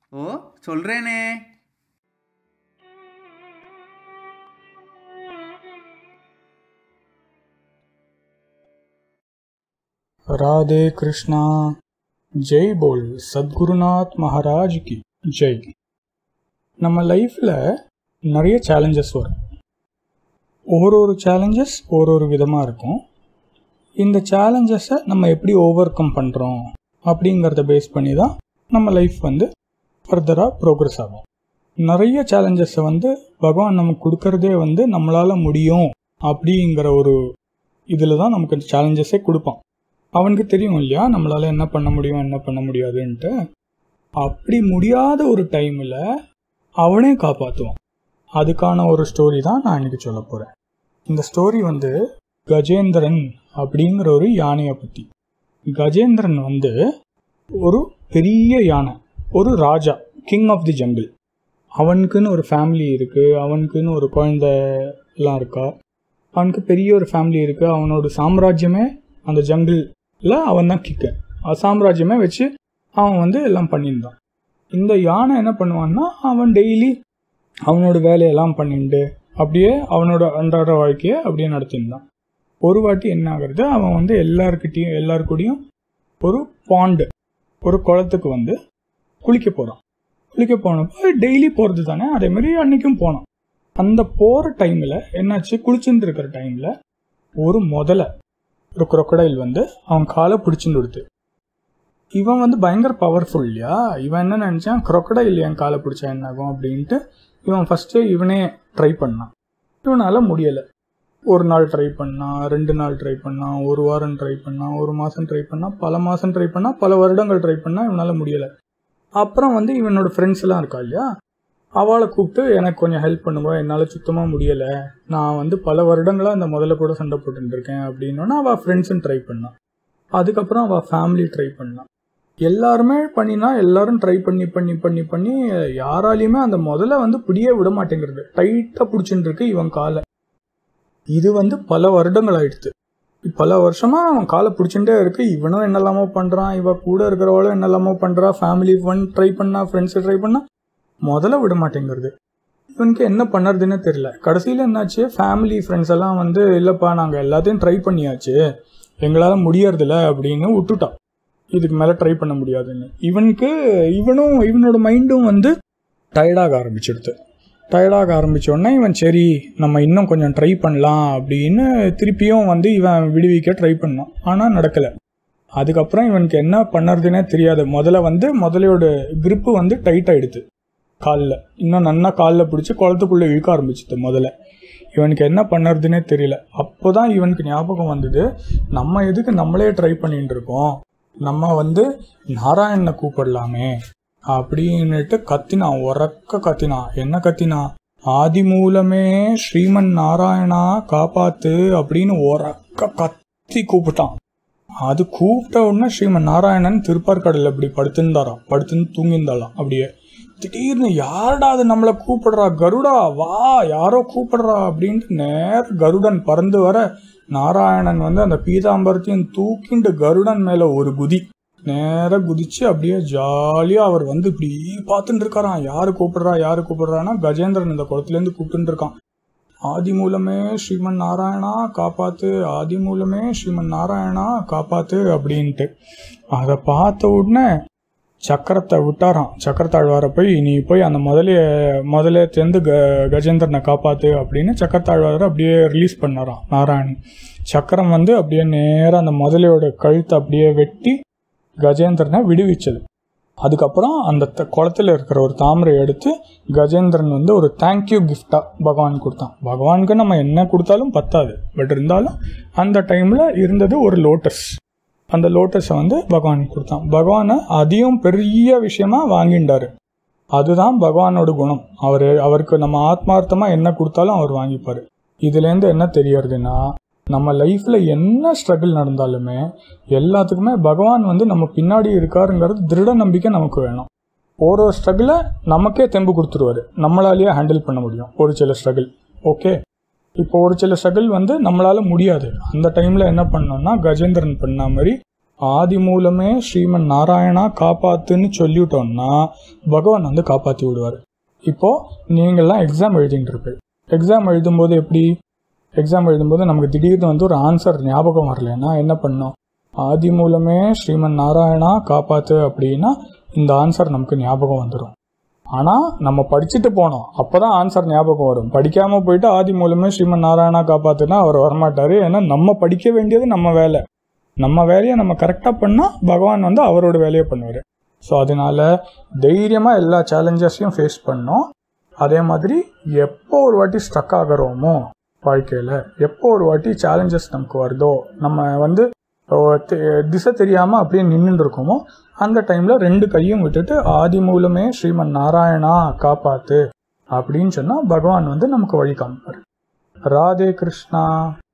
ஓ சொல்றேனே ராதே கிருஷ்ணா ஜெய் போல் சத்குருநாத் மகாராஜ் கி ஜெய் நம்ம லைஃப்பில் நிறைய சேலஞ்சஸ் வரும் ஒரு ஒரு சேலஞ்சஸ் ஒரு ஒரு விதமாக இருக்கும் இந்த சேலஞ்சஸை நம்ம எப்படி ஓவர் கம் பண்ணுறோம் அப்படிங்கிறத பேஸ் பண்ணி தான் நம்ம லைஃப் வந்து ஃபர்தராக ப்ரோக்ரஸ் ஆகும் நிறைய சேலஞ்சஸை வந்து பகவான் நமக்கு கொடுக்கறதே வந்து நம்மளால் முடியும் அப்படிங்கிற ஒரு இதில் தான் நமக்கு சேலஞ்சஸே கொடுப்பான் அவனுக்கு தெரியும் இல்லையா நம்மளால என்ன பண்ண முடியும் என்ன பண்ண முடியாதுன்ட்டு அப்படி முடியாத ஒரு டைமில் அவனே காப்பாற்றுவான் அதுக்கான ஒரு ஸ்டோரி தான் நான் இன்னைக்கு சொல்ல போகிறேன் இந்த ஸ்டோரி வந்து கஜேந்திரன் அப்படிங்கிற ஒரு யானையை பற்றி கஜேந்திரன் வந்து ஒரு பெரிய யானை ஒரு ராஜா கிங் ஆஃப் தி ஜங்கிள் அவனுக்குன்னு ஒரு ஃபேமிலி இருக்குது அவனுக்குன்னு ஒரு குழந்தை எல்லாம் இருக்கா அவனுக்கு பெரிய ஒரு ஃபேமிலி இருக்குது அவனோட சாம்ராஜ்யமே அந்த ஜங்கிளில் அவன் தான் கிக்க சாம்ராஜ்யமே வச்சு அவன் வந்து எல்லாம் பண்ணியிருந்தான் இந்த யானை என்ன பண்ணுவான்னா அவன் டெய்லி அவனோட வேலையெல்லாம் பண்ணிட்டு அப்படியே அவனோட அன்றாட வாழ்க்கையை அப்படியே நடத்தியிருந்தான் ஒரு வாட்டி என்ன ஆகுறது அவன் வந்து எல்லாருக்கிட்டையும் எல்லாருக்கூடையும் ஒரு பாண்டு ஒரு குளத்துக்கு வந்து குளிக்க போகிறான் குளிக்க போனப்போ டெய்லி போகிறது தானே அதே மாதிரி அன்னைக்கும் போனான் அந்த போகிற டைமில் என்னாச்சு குளிச்சுட்டு இருக்கிற டைமில் ஒரு முதலை ஒரு crocodile வந்து அவன் காலை பிடிச்சுட்டு விடுது இவன் வந்து பயங்கர பவர்ஃபுல் இல்லையா இவன் என்ன நினச்சான் crocodile என் காலை பிடிச்சா என்ன ஆகும் அப்படின்ட்டு இவன் ஃபஸ்ட்டு இவனே ட்ரை பண்ணான் இவனால் முடியலை ஒரு நாள் ட்ரை பண்ணான் ரெண்டு நாள் ட்ரை பண்ணான் ஒரு வாரம் ட்ரை பண்ணான் ஒரு மாதம் ட்ரை பண்ணான் பல மாதம் ட்ரை பண்ணான் பல வருடங்கள் ட்ரை பண்ணால் இவனால் முடியலை அப்புறம் வந்து இவனோட ஃப்ரெண்ட்ஸ் எல்லாம் இருக்கா இல்லையா அவளை கூப்பிட்டு எனக்கு கொஞ்சம் ஹெல்ப் பண்ணுங்க என்னால் சுத்தமாக முடியலை நான் வந்து பல வருடங்களாக இந்த முதல்ல கூட சண்டை போட்டுட்டு இருக்கேன் அப்படின்னோன்னா அவள் ஃப்ரெண்ட்ஸும் ட்ரை பண்ணான் அதுக்கப்புறம் அவள் ஃபேமிலி ட்ரை பண்ணான் எல்லாருமே பண்ணினா எல்லாரும் ட்ரை பண்ணி பண்ணி பண்ணி பண்ணி யாராலையுமே அந்த முதல்ல வந்து பிடியே விட மாட்டேங்கிறது டைட்டாக பிடிச்சிட்டு இருக்கு இவன் காலை இது வந்து பல வருடங்கள் ஆயிடுச்சு பல வருஷமா அவன் காலை பிடிச்சுட்டே இருக்கு இவனும் என்னெல்லாமோ பண்றான் இவ கூட இருக்கிறவளும் என்னெல்லாமோ பண்றா ஃபேமிலி ஃபன் ட்ரை பண்ணா ஃப்ரெண்ட்ஸ் ட்ரை பண்ணா முதல்ல விட மாட்டேங்கிறது இவனுக்கு என்ன பண்ணுறதுன்னு தெரியல கடைசியில் என்னாச்சு ஃபேமிலி ஃப்ரெண்ட்ஸ் எல்லாம் வந்து இல்லைப்பா நாங்கள் எல்லாத்தையும் ட்ரை பண்ணியாச்சு எங்களால் முடியறதில்ல அப்படின்னு விட்டுட்டான் இதுக்கு மேலே ட்ரை பண்ண முடியாதுன்னு இவனுக்கு இவனும் இவனோட மைண்டும் வந்து டயர்டாக ஆரம்பிச்சிடுது டயர்டாக ஆரம்பிச்ச உடனே இவன் சரி நம்ம இன்னும் கொஞ்சம் ட்ரை பண்ணலாம் அப்படின்னு திருப்பியும் வந்து இவன் விடுவிக்க ட்ரை பண்ணான் ஆனால் நடக்கலை அதுக்கப்புறம் இவனுக்கு என்ன பண்ணுறதுனே தெரியாது முதல்ல வந்து முதலையோட grip வந்து டைட் ஆயிடுது காலில் இன்னும் நன்னா காலில் பிடிச்சி குளத்துக்குள்ளே இழுக்க ஆரம்பிச்சுது முதல்ல இவனுக்கு என்ன பண்ணுறதுனே தெரியல அப்போ தான் இவனுக்கு ஞாபகம் வந்தது நம்ம எதுக்கு நம்மளே ட்ரை பண்ணிட்டு இருக்கோம் நம்ம வந்து நாராயணனை கூப்பிடலாமே அப்படின்னுட்டு கத்தினான் உறக்க கத்தினான் என்ன கத்தினான் ஆதி மூலமே ஸ்ரீமன் நாராயணா காப்பாத்து அப்படின்னு உறக்க கத்தி கூப்பிட்டான் அது கூப்பிட்ட உடனே ஸ்ரீமன் நாராயணன் திருப்பார்கடலில் இப்படி படுத்திருந்தாராம் படுத்துன்னு தூங்கியிருந்தாலாம் அப்படியே திடீர்னு யாரடா அது நம்மளை கூப்பிடுறா கருடா வா யாரோ கூப்பிடுறா அப்படின்ட்டு நேர் கருடன் பறந்து வர நாராயணன் வந்து அந்த பீதாம்பரத்தையும் தூக்கிண்டு கருடன் மேல ஒரு குதி நேரா குதிச்சு அப்படியே ஜாலியா அவர் வந்து இப்படி பார்த்துட்டு இருக்காராம் யாரு கூப்பிடுறா யாரு கூப்பிடுறான்னா கஜேந்திரன் இந்த குளத்துலேருந்து கூப்பிட்டு இருக்கான் ஆதி மூலமே ஸ்ரீமன் நாராயணா காப்பாத்து ஆதி மூலமே ஸ்ரீமன் நாராயணா காப்பாத்து அப்படின்ட்டு அதை பார்த்த உடனே சக்கரத்தை விட்டாராம் சக்கரத்தாழ்வாரை போய் நீ போய் அந்த முதலைய முதலே சேர்ந்து க கஜேந்திரனை காப்பாத்து அப்படின்னு சக்கரத்தாழ்வாரை அப்படியே ரிலீஸ் பண்ணாராம் நாராயணன் சக்கரம் வந்து அப்படியே நேராக அந்த முதலையோட கழுத்தை அப்படியே வெட்டி கஜேந்திரனை விடுவிச்சது அதுக்கப்புறம் அந்த த- குளத்துல இருக்கிற ஒரு தாமரை எடுத்து கஜேந்திரன் வந்து ஒரு தேங்க்யூ கிஃப்டா பகவான் கொடுத்தான் பகவானுக்கு நம்ம என்ன கொடுத்தாலும் பத்தாது பட் இருந்தாலும் அந்த டைம்ல இருந்தது ஒரு லோட்டஸ் அந்த லோட்டஸை வந்து பகவான் கொடுத்தான் பகவானை அதையும் பெரிய விஷயமா வாங்கிண்டாரு அதுதான் பகவானோட குணம் அவர் அவருக்கு நம்ம ஆத்மார்த்தமா என்ன கொடுத்தாலும் அவர் வாங்கிப்பாரு இதுலேருந்து என்ன தெரியறதுன்னா நம்ம லைஃப்ல என்ன ஸ்ட்ரகிள் நடந்தாலுமே எல்லாத்துக்குமே பகவான் வந்து நம்ம பின்னாடி இருக்காருங்கிறது திருட நம்பிக்கை நமக்கு வேணும் ஒரு ஸ்ட்ரகிளை நமக்கே தெம்பு கொடுத்துருவாரு நம்மளாலேயே ஹேண்டில் பண்ண முடியும் ஒரு சில ஸ்ட்ரகிள் ஓகே இப்போ ஒரு சில ஸ்ட்ரகிள் வந்து நம்மளால முடியாது அந்த டைம்ல என்ன பண்ணோம்னா கஜேந்திரன் பண்ண மாதிரி ஆதி மூலமே ஸ்ரீமன் நாராயணா காப்பாத்துன்னு சொல்லிவிட்டோம்னா பகவான் வந்து காப்பாற்றி விடுவார் இப்போ நீங்கள்லாம் எக்ஸாம் எழுதிட்டு இருப்பீங்க எக்ஸாம் எழுதும்போது எப்படி எக்ஸாம் எழுதும்போது நமக்கு திடீர்னு வந்து ஒரு ஆன்சர் ஞாபகம் வரலன்னா என்ன பண்ணோம் ஆதி மூலமே ஸ்ரீமன் நாராயணா காப்பாத்து அப்படின்னா இந்த ஆன்சர் நமக்கு ஞாபகம் வந்துடும் ஆனால் நம்ம படிச்சுட்டு போனோம் அப்பதான் ஆன்சர் ஞாபகம் வரும் படிக்காம போயிட்டு ஆதி மூலமே ஸ்ரீமன் நாராயணா காப்பாத்துனா அவர் வரமாட்டாரு ஏன்னா நம்ம படிக்க வேண்டியது நம்ம வேலை நம்ம வேலையை நம்ம கரெக்டாக பண்ணால் பகவான் வந்து அவரோட வேலையை பண்ணுவார் ஸோ அதனால தைரியமாக எல்லா சேலஞ்சஸையும் ஃபேஸ் பண்ணோம் அதே மாதிரி எப்போ ஒரு வாட்டி ஸ்ட்ரக் ஆகிறோமோ வாழ்க்கையில் எப்போ ஒரு வாட்டி சேலஞ்சஸ் நமக்கு வருதோ நம்ம வந்து ஓ, தெ- திசை தெரியாமல் அப்படியே நின்றுட்டு இருக்கோமோ அந்த டைமில் ரெண்டு கையும் விட்டுட்டு ஆதி மூலமே ஸ்ரீமன் நாராயணா காப்பாத்து அப்படின்னு சொன்னால் பகவான் வந்து நமக்கு வழி காமிப்பார் ராதே கிருஷ்ணா